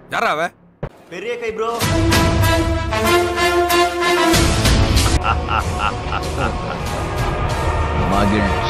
யாரா அவ பெரிய கை ப்ரோ மகிழ்ச்சி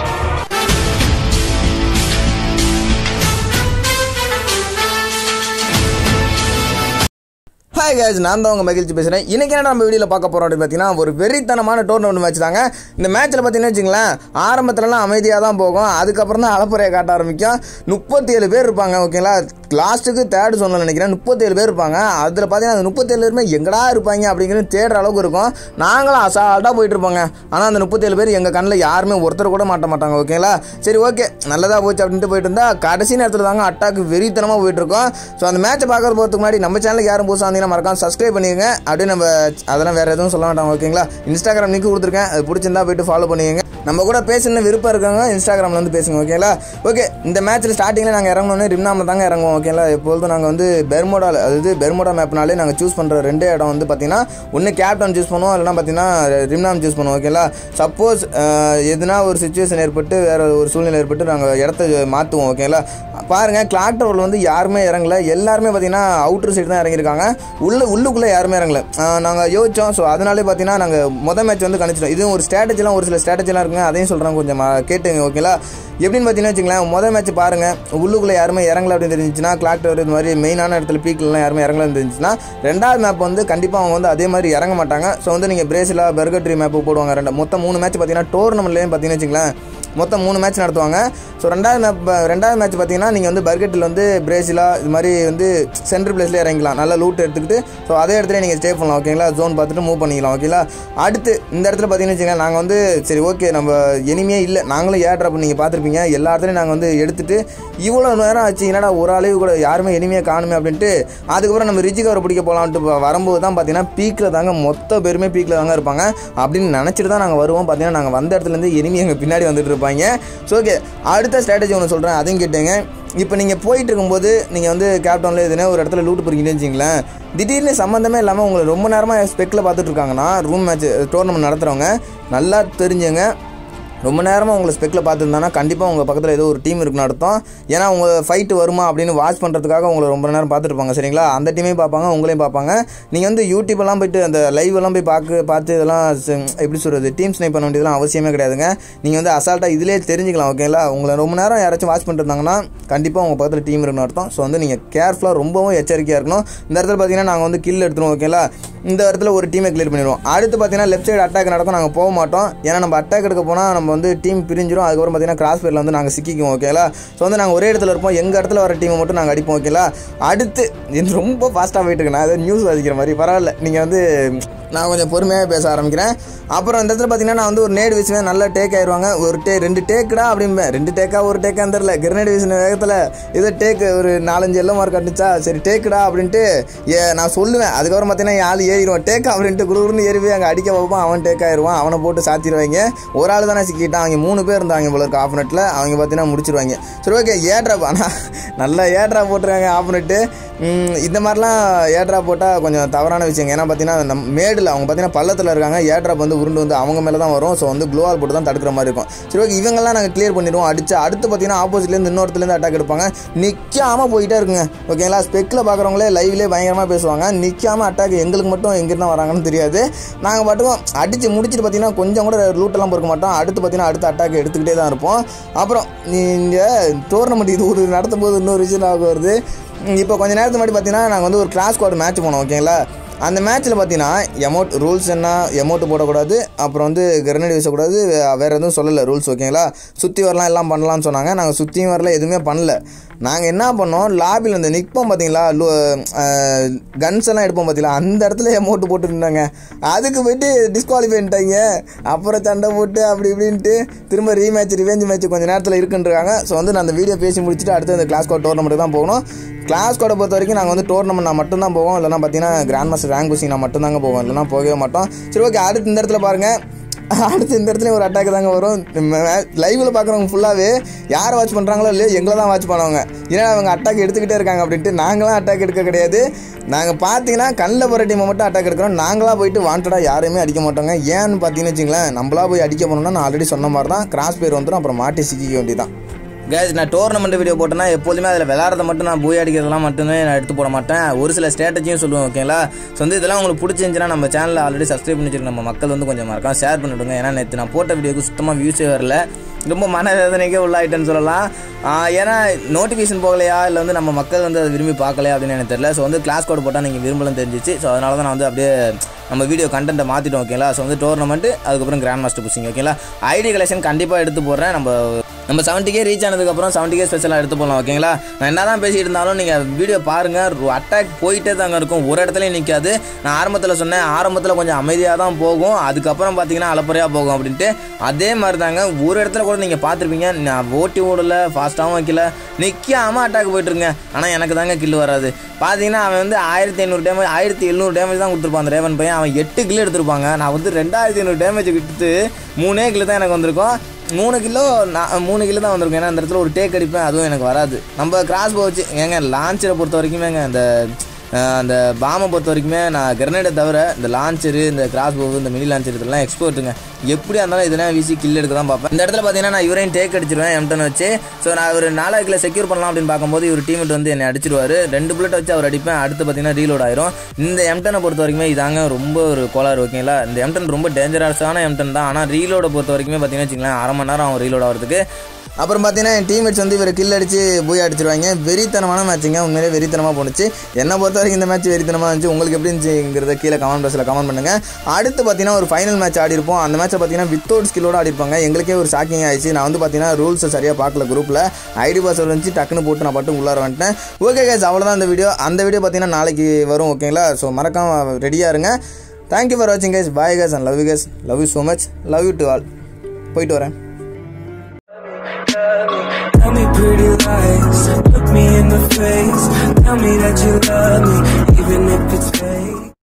ஹாய் guys நான் தான் உங்கள் மகிழ்ச்சி பேசுகிறேன் இன்றைக்கி என்ன நம்ம வீடியோவில் பார்க்க போகிறோம் அப்படின்னு பார்த்தீங்கன்னா ஒரு வெறித்தனமான டோர்னமெண்ட் மேட்ச் தாங்க இந்த மேட்ச்சில் பார்த்தீங்கன்னா வச்சுங்களேன் ஆரம்பத்துலலாம் அமைதியாக தான் போகும் அதுக்கப்புறம் தான் அலப்புறையை காட்ட ஆரம்பிக்கும் முப்பத்தி ஏழு பேர் இருப்பாங்க ஓகேங்களா லாஸ்ட்டுக்கு தேர்ட் சொன்ன நினைக்கிறேன் முப்பத்தேழு பேர் இருப்பாங்க அதில் பார்த்தீங்கன்னா அந்த முப்பத்தேழு பேருமே எங்கடா இருப்பாங்க அப்படிங்கிறது தேடுற அளவுக்கு இருக்கும் நாங்களும் அசால்ட்டாக போயிட்டு இருப்போங்க ஆனால் அந்த முப்பத்தேழு பேர் எங்கள் கண்ணில் யாருமே ஒருத்தர் கூட மாட்ட மாட்டாங்க ஓகேங்களா சரி ஓகே நல்லதாக போச்சு அப்படின்ட்டு போயிட்டு இருந்தா கடைசி நேரத்தில் தாங்க அட்டாக்கு வெறித்தனமாக போயிட்டு இருக்கோம் ஸோ அந்த மேட்ச்சை பார்க்கறது போகிறதுக்கு முன்னாடி நம்ம சேனலுக்கு யாரும் புதுசாக வந்தீங்கன்னா மறக்காம சப்ஸ்கிரைப் பண்ணிக்கங்க அப்படியே நம்ம அதெல்லாம் வேறு எதுவும் சொல்ல மாட்டாங்க ஓகேங்களா இன்ஸ்டாகிராம் லிங்க் கொடுத்துருக்கேன் அது பிடிச்சிருந்தா போயிட்டு ஃபாலோ பண்ணிக்கங்க நம்ம கூட பேசணும்னு விருப்பம் இருக்கவங்க இன்ஸ்டாகிராமில் வந்து பேசுங்க ஓகேங்களா ஓகே இந்த மேட்ச்சில் ஸ்டார்டிங்கில் நாங்கள் இறங்கணுன்னே ரிம்னாமில் தாங்க இறங்குவோம் ஓகேங்களா எப்பொழுதும் நாங்கள் வந்து பெர்மோடாவில் அதாவது பெர்மோடா மேப்னாலே நாங்கள் சூஸ் பண்ணுற ரெண்டே இடம் வந்து பார்த்தீங்கன்னா ஒன்று கேப்டன் சூஸ் பண்ணுவோம் இல்லைனா பார்த்தீங்கன்னா ரிம்னாம் சூஸ் பண்ணுவோம் ஓகேங்களா சப்போஸ் எதுனா ஒரு சுச்சுவேஷன் ஏற்பட்டு வேறு ஒரு சூழ்நிலை ஏற்பட்டு நாங்கள் இடத்த மாற்றுவோம் ஓகேங்களா பாருங்கள் கிளாக் டவரில் வந்து யாருமே இறங்கல எல்லாருமே பார்த்தீங்கன்னா அவுட்டர் சைடு தான் இறங்கியிருக்காங்க உள்ள உள்ளுக்குள்ளே யாருமே இறங்கல நாங்கள் யோசித்தோம் ஸோ அதனாலே பார்த்தீங்கன்னா நாங்கள் மொதல் மேட்ச் வந்து கணிச்சிட்டோம் இதுவும் ஒரு ஸ்ட்ராட்டஜிலாம் ஒரு சில ஸ்ட்ராட்டஜிலாம் இருக்குங்க அதையும் சொல்கிறேன் கொஞ்சம் ம- கேட்டுங்க ஓகேங்களா எப்படின்னு பார்த்தீங்கன்னா வச்சுங்களேன் முதல் மேட்ச் பாருங்கள் உள்ளுக்குள்ளே யாருமே இறங்கல அப்படின்னு தெரிஞ்சுச்சுன்னா கிளாக் டவர் இது மாதிரி மெயினான இடத்துல பீக்லாம் யாருமே இறங்கலன்னு தெரிஞ்சுச்சுன்னா ரெண்டாவது மேப் வந்து கண்டிப்பாக அவங்க வந்து அதே மாதிரி இறங்க மாட்டாங்க ஸோ வந்து நீங்கள் பிரேசிலா பெர்கட்ரி மேப்பு போடுவாங்க ரெண்டு மொத்தம் மூணு மேட்ச் பார்த்தீங்கன்னா டோர்னமெண்ட்லேயும் பார்த்தீங்கன்னா வச்சுங்களேன் மொத்தம் மூணு மேட்ச் நடத்துவாங்க ஸோ ரெண்டாவது மேப் ரெண்டாவது மேட்ச் பார்த்தீங்கன்னா நீங்கள் வந்து பர்கெட்டில் வந்து பிரேசிலா இது மாதிரி வந்து சென்ட்ரல் பிளேஸ்ல இறங்கிக்கலாம் நல்லா லூட் எடுத்துக்கிட்டு ஸோ அதே இடத்துல நீங்கள் ஸ்டே பண்ணலாம் ஓகேங்களா ஜோன் பார்த்துட்டு மூவ் பண்ணிக்கலாம் ஓகேங்களா அடுத்து இந்த இடத்துல பார்த்தீங்கன்னு வச்சுக்கோங்க நாங்கள் வந்து சரி ஓகே நம்ம இனிமே இல்லை நாங்களும் ஏர் ட்ராப் நீங்கள் பார்த்துருப்பீங்க எல்லா இடத்துலையும் நாங்கள் வந்து எடுத்துட்டு இவ்வளோ நேரம் ஆச்சு என்னடா ஒரு அளவு கூட யாருமே இனிமையாக காணுமே அப்படின்ட்டு அதுக்கப்புறம் நம்ம ரிஜி கவரை பிடிக்க போகலான்ட்டு ப- வரும்போது தான் பார்த்தீங்கன்னா பீக்கில் தாங்க மொத்த பேருமே பீக்கில் தாங்க இருப்பாங்க அப்படின்னு நினச்சிட்டு தான் நாங்கள் வருவோம் பார்த்தீங்கன்னா நாங்கள் வந்த இடத்துலேருந்து எனிமி எங்கள் பின்னாடி வந்துட்டு இருப்பாங்க ஸோ ஓகே அடுத்த ஸ்ட்ராட்டஜி ஒன்று சொல்கிறேன் அதையும் கேட்டுங்க இப்போ நீங்கள் போயிட்டு இருக்கும்போது நீங்கள் வந்து கேப்டனில் எதுனா ஒரு இடத்துல லூட் போறீங்கன்னு வச்சிங்களேன் திடீர்னு சம்மந்தமே இல்லாமல் உங்களை ரொம்ப நேரமாக ஸ்பெக்கில் பார்த்துட்டு இருக்காங்கன்னா ரூம் மேட்ச் டோர்னமெண்ட் நடத்துகிறவங்க நல்லா தெரிஞ்சுங்க ரொம்ப நேரமாக உங்களை ஸ்பெக்கில் பார்த்துருந்தானா கண்டிப்பாக உங்கள் பக்கத்தில் ஏதோ ஒரு டீம் இருக்குன்னு அர்த்தம் ஏன்னா உங்க ஃபைட்டு வருமா அப்படின்னு வாட்ச் பண்ணுறதுக்காக உங்களை ரொம்ப நேரம் பார்த்துருப்பாங்க சரிங்களா அந்த டீமையும் பார்ப்பாங்க உங்களையும் பார்ப்பாங்க நீங்கள் வந்து யூடியூப்லாம் போயிட்டு அந்த லைவ் எல்லாம் போய் பார்க்க பார்த்து இதெல்லாம் ச- எப்படி சொல்கிறது டீம் ஸ்னைப் பண்ண வேண்டியதெல்லாம் அவசியமே கிடையாதுங்க நீங்கள் வந்து அசால்ட்டாக இதிலே தெரிஞ்சுக்கலாம் ஓகேங்களா உங்களை ரொம்ப நேரம் யாராச்சும் வாட்ச் பண்ணிட்டு இருந்தாங்கன்னா கண்டிப்பாக உங்கள் பக்கத்தில் டீம் இருக்குன்னு அர்த்தம் ஸோ வந்து நீங்கள் கேர்ஃபுல்லாக ரொம்பவும் எச்சரிக்கையாக இருக்கணும் இந்த இடத்துல பார்த்தீங்கன்னா நாங்கள் வந்து கில் எடுத்துருவோம் ஓகேங்களா இந்த இடத்துல ஒரு டீமை கிளியர் பண்ணிடுவோம் அடுத்து பார்த்தீங்கன்னா லெஃப்ட் சைடு அட்டாக் நடக்கும் நாங்கள் போக மாட்டோம் ஏன்னா நம்ம அட்டாக் எடுக்க போனால் நம்ம வந்து டீம் பிரிஞ்சிடும் அதுக்கப்புறம் பார்த்தீங்கன்னா கிராஸ் ஃபயரில் வந்து நாங்கள் சிக்கிக்குவோம் ஓகேங்களா ஸோ வந்து நாங்கள் ஒரே இடத்துல இருப்போம் எங்கள் இடத்துல வர டீமை மட்டும் நாங்கள் அடிப்போம் ஓகேங்களா அடுத்து இது ரொம்ப ஃபாஸ்ட்டாக போயிட்டு இருக்கு நான் ஏதோ நியூஸ் வாசிக்கிற மாதிரி பரவாயில்ல நீங்கள் வந்து நான் கொஞ்சம் பொறுமையாக பேச ஆரம்பிக்கிறேன் அப்புறம் இந்த இடத்துல பார்த்தீங்கன்னா நான் வந்து ஒரு நேடு வீசுவேன் நல்லா டேக் ஆயிடுவாங்க ஒரு டே ரெண்டு டேக்குடா அப்படிம்பேன் ரெண்டு டேக்கா ஒரு டேக்கான்னு தெரில கிரனேட் வீசின வேகத்தில் ஏதோ டேக்கு ஒரு நாலஞ்சு எல்லாம் மார்க் அடிச்சா சரி டேக்குடா அப்படின்ட்டு ஏ நான் சொல்லுவேன் அதுக்கப்புறம் பார்த்தீங்கன்னா என் ஆள் ஏறிடுவான் டேக் அப்படின்ட்டு குடுகுடுன்னு ஏறி போய் அங்கே அடிக்க பார்ப்பான் அவன் டேக் ஆயிடுவான் அவனை போட்டு சாத்திடுவாங்க ஒரு ஆள் தானே சிக்கிட்டான் அவங்க மூணு பேர் இருந்தாங்க போல இருக்கு ஆஃப் நெட்டில் அவங்க பார்த்தீங்கன்னா முடிச்சிருவாங்க சரி ஓகே ஏட்ரா ஆனால் நல்லா ஏட்ரா போட்டுருக்காங்க ஆஃப் நெட்டு இந்த மாதிரிலாம் ஏட்ரா போட்டால் கொஞ்சம் தவறான விஷயங்க ஏன்னா பார்த்தீங்கன்னா நம் மேடில் அவங்க பார்த்தீங்கன்னா பள்ளத்தில் இருக்காங்க ஏட்ராப் வந்து உருண்டு வந்து அவங்க மேலே தான் வரும் ஸோ வந்து க்ளோவால் போட்டு தான் தடுக்கிற மாதிரி இருக்கும் சரி ஓகே இவங்கெல்லாம் நாங்கள் கிளியர் பண்ணிடுவோம் அடிச்சு அடுத்து பார்த்தீங்கன்னா ஆப்போசிட்லேருந்து இன்னொருத்துலேருந்து அட்டாக் எடுப்பாங்க நிற்காமல் போயிட்டே இருக்குங்க ஓகேங்களா ஸ்பெக்கில் பார்க்குறவங்களே லைவ்லேயே பயங்கரமாக பேசுவாங்க நிற்காம அட்டாக் எங்களுக்கு மட்டும் எங்கிருந்தா வராங்கன்னு தெரியாது நாங்கள் பாட்டுக்கும் அடித்து முடிச்சுட்டு பார்த்தீங்கன்னா கொஞ்சம் கூட லூட்டெல்லாம் பொறுக்க மாட்டோம் அடுத்து பார்த்தீங்கன்னா அடுத்த அட்டாக் எடுத்துக்கிட்டே தான் இருப்போம் அப்புறம் நீங்கள் டோர்னமெண்ட் இது ஒரு நடத்தும் போது இன்னொரு விஷயம் ஆக வருது இப்போ கொஞ்ச நேரத்துக்கு முன்னாடி பார்த்தீங்கன்னா நாங்கள் வந்து ஒரு கிளாஸ் கோட் மேட்ச் போனோம் ஓகேங்களா அந்த மேட்ச்சில் பார்த்தீங்கன்னா எமௌண்ட் ரூல்ஸ் என்ன எமௌண்ட் போடக்கூடாது அப்புறம் வந்து கிரனேட் வீசக்கூடாது வே- வேற எதுவும் சொல்லலை ரூல்ஸ் ஓகேங்களா சுற்றி வரலாம் எல்லாம் பண்ணலாம்னு சொன்னாங்க நாங்கள் சுற்றியும் வரல எதுவுமே பண்ணல நாங்கள் என்ன பண்ணோம் லாபியில் இந்த நிற்போம் பார்த்தீங்களா கன்ஸ் எல்லாம் எடுப்போம் பார்த்தீங்களா அந்த இடத்துல எமௌண்ட் போட்டுருந்தாங்க அதுக்கு போயிட்டு டிஸ்குவாலிஃபை பண்ணிட்டாங்க அப்புறம் சண்டை போட்டு அப்படி இப்படின்ட்டு திரும்ப ரீமேட்ச் ரிவெஞ்ச் மேட்ச் கொஞ்சம் நேரத்தில் இருக்குன்றாங்க ஸோ வந்து நான் அந்த வீடியோ பேசி முடிச்சுட்டு அடுத்து அந்த கிளாஸ் கோட் டோர்னமெண்ட் தான் போகணும் கிளாஸ் கோடை பொறுத்த வரைக்கும் நாங்கள் வந்து டோர்னமெண்ட் நான் மட்டும் தான் போவோம் இல்லைனா பார்த்தீங்கன்னா கிராண்ட் மாஸ்டர் ரேங்க் புஷிங் நான் மட்டும் தாங்க போவோம் இல்லைனா போகவே மாட்டோம் சரி ஓகே அடுத்து இந்த இடத்துல பாருங்கள் அடுத்து இந்த இடத்துல ஒரு அட்டாக் தாங்க வரும் லைவில் பார்க்குறவங்க ஃபுல்லாகவே யாரை வாட்ச் பண்ணுறாங்களோ இல்லையோ எங்களை தான் வாட்ச் பண்ணுவாங்க ஏன்னா அவங்க அட்டாக் எடுத்துக்கிட்டே இருக்காங்க அப்படின்ட்டு நாங்களாம் அட்டாக் எடுக்க கிடையாது நாங்கள் பார்த்தீங்கன்னா கண்ணில் போகிற டீமை மட்டும் அட்டாக் எடுக்கிறோம் நாங்களாக போயிட்டு வாண்டடாக யாரையுமே அடிக்க மாட்டோங்க ஏன்னு பார்த்தீங்கன்னு வச்சுங்களேன் நம்மளா போய் அடிக்க போனோம்னா நான் ஆல்ரெடி சொன்ன மாதிரி தான் கிராஸ் பேர் வந்துடும் அப்புறம் மாட்டி சிக்கிக்க வேண்டியதான் கேஸ் நான் டோர்னமெண்ட் வீடியோ போட்டேன்னா எப்போதுமே அதில் விளாட்றத மட்டும் நான் பூய் அடிக்கிறதெல்லாம் மட்டுமே நான் எடுத்து போட மாட்டேன் ஒரு சில ஸ்ட்ராட்டஜியும் சொல்லுவேன் ஓகேங்களா ஸோ வந்து இதெல்லாம் உங்களுக்கு பிடிச்சிருந்துச்சுன்னா நம்ம சேனலில் ஆல்ரெடி சப்ஸ்கிரைப் பண்ணி வச்சிருக்க நம்ம மக்கள் வந்து கொஞ்சம் மறக்காம ஷேர் பண்ணிவிடுங்க ஏன்னா நேற்று நான் போட்ட வீடியோக்கு சுத்தமாக வியூஸே வரல ரொம்ப மனவேதனைக்கே உள்ளாயிட்டேன்னு சொல்லலாம் ஆஹ் ஏன்னா நோட்டிஃபிகேஷன் போகலையா இல்லை வந்து நம்ம மக்கள் வந்து அதை விரும்பி பார்க்கலையா அப்படின்னு எனக்கு தெரியல ஸோ வந்து கிளாஸ் கோட் போட்டால் நீங்கள் விரும்பலன்னு தெரிஞ்சிச்சு ஸோ அதனால தான் நான் வந்து அப்படியே நம்ம வீடியோ கண்டென்ட்டை மாற்றிட்டோம் ஓகேங்களா ஸோ வந்து டோர்னமெண்ட் அதுக்கப்புறம் கிராண்ட் மாஸ்டர் புஷிங் ஓகேங்களா ஐடி கலெக்ஷன் கண்டிப்பாக எடுத்து போடுறேன் நம்ம நம்ம செவன்ட்டிக்கே ரீச் ஆனதுக்கப்புறம் செவன்ட்டிக்கே ஸ்பெஷலாக எடுத்து போகலாம் ஓகேங்களா நான் என்ன தான் பேசிட்டு இருந்தாலும் நீங்கள் வீடியோ பாருங்கள் அட்டாக் போயிட்டே தாங்க இருக்கும் ஒரு இடத்துலையும் நிற்காது நான் ஆரம்பத்தில் சொன்னேன் ஆரம்பத்தில் கொஞ்சம் அமைதியாக தான் போகும் அதுக்கப்புறம் பார்த்தீங்கன்னா அலப்பறையாக போகும் அப்படின்ட்டு அதே மாதிரி தாங்க ஒரு இடத்துல கூட நீங்கள் பார்த்துருப்பீங்க நான் ஓட்டி ஓடல ஃபாஸ்ட்டாகவும் வைக்கல நிற்காமல் அட்டாக் போயிட்டுருங்க ஆனால் எனக்கு தாங்க கில்லு வராது பார்த்தீங்கன்னா அவன் வந்து ஆயிரத்தி ஐநூறு டேமேஜ் ஆயிரத்தி எழுநூறு டேமேஜ் தான் கொடுத்துருப்பான் அந்த ரேவன் பையன் அவன் எட்டு கிலோ எடுத்திருப்பாங்க நான் வந்து ரெண்டாயிரத்தி ஐநூறு டேமேஜ் விட்டுட்டு மூணே கிலோ தான் எனக்கு வந்திருக்கும் மூணு கிலோ நான் மூணு கிலோ தான் வந்திருக்கும் ஏன்னா அந்த இடத்துல ஒரு டேக் அடிப்பேன் அதுவும் எனக்கு வராது நம்ம கிராஸ் போ வச்சு ஏங்க லான்ச்சரை பொறுத்த வரைக்குமேங்க அந்த அஹ், அந்த பாமை பொறுத்த வரைக்குமே நான் கிரனேடை தவிர இந்த லான்ச்சரு இந்த கிராஸ் போவு இந்த மினி லான்ச்சர் இதெல்லாம் எக்ஸ்போர்ட்டுங்க எப்படியா இருந்தாலும் இதெல்லாம் வீசி கில் எடுக்க தான் பார்ப்பேன் இந்த இடத்துல பார்த்தீங்கன்னா நான் இவரையும் டேக் அடிச்சிருவேன் எம்டன் வச்சு ஸோ நான் ஒரு நாலாவது கிலோ செக்யூர் பண்ணலாம் அப்படின்னு பார்க்கும்போது இவர் டீமெட் வந்து என்னை அடிச்சிருவாரு ரெண்டு புல்லட் வச்சு அவர் அடிப்பேன் அடுத்து பார்த்தீங்கன்னா ரீலோட் ஆயிரும் இந்த எம்டனை பொறுத்த வரைக்குமே இதாங்க ரொம்ப ஒரு கோளாறு ஓகேங்களா இந்த எம்டன் ரொம்ப டேஞ்சரஸான எம்டன் தான் ஆனால் ரீலோட பொறுத்த வரைக்குமே பார்த்தீங்கன்னா வச்சுங்களேன் அரை மணி நேரம் ஆகும் ரீலோட் ஆகிறதுக்கு அப்புறம் பார்த்தீங்கன்னா என் டீம்மேட்ஸ் வந்து இவர் கில் அடிச்சு போய் அடிச்சிருவாங்க வெறித்தனமான மேட்சுங்க உண்மையிலே வெறித்தனமாக போணுச்சு என்னை பொறுத்த வரைக்கும் இந்த மேட்ச் வெறித்தனமாக இருந்துச்சு உங்களுக்கு எப்படி இருந்துச்சுங்கிறத கீழே கமெண்ட் பாக்ஸில் கமெண்ட் பண்ணுங்கள் அடுத்து பார்த்தீங்கன்னா ஒரு ஃபைனல் மேட்ச் ஆடி இருப்போம் அந்த மேட்ச்சை பார்த்தீங்கன்னா வித்தவுட் ஸ்கில்லோட ஆடி இருப்பாங்க எங்களுக்கே ஒரு ஷாக்கிங் ஆயிடுச்சு நான் வந்து பார்த்தீங்கன்னா ரூல்ஸை சரியாக பார்க்கல குரூப்பில் ஐடி பாஸ் இருந்துச்சு டக்குன்னு போட்டு நான் பாட்டு உள்ளார வந்துட்டேன் ஓகே கேஸ் அவ்வளோதான் அந்த வீடியோ அந்த வீடியோ பார்த்தீங்கன்னா நாளைக்கு வரும் ஓகேங்களா ஸோ மறக்காம ரெடியாக இருங்க தேங்க்யூ ஃபார் வாட்சிங் guys bye guys and love you guys love you so much love you to all போயிட்டு வரேன் Tell me pretty lies, look me in the face. Tell me that you love me,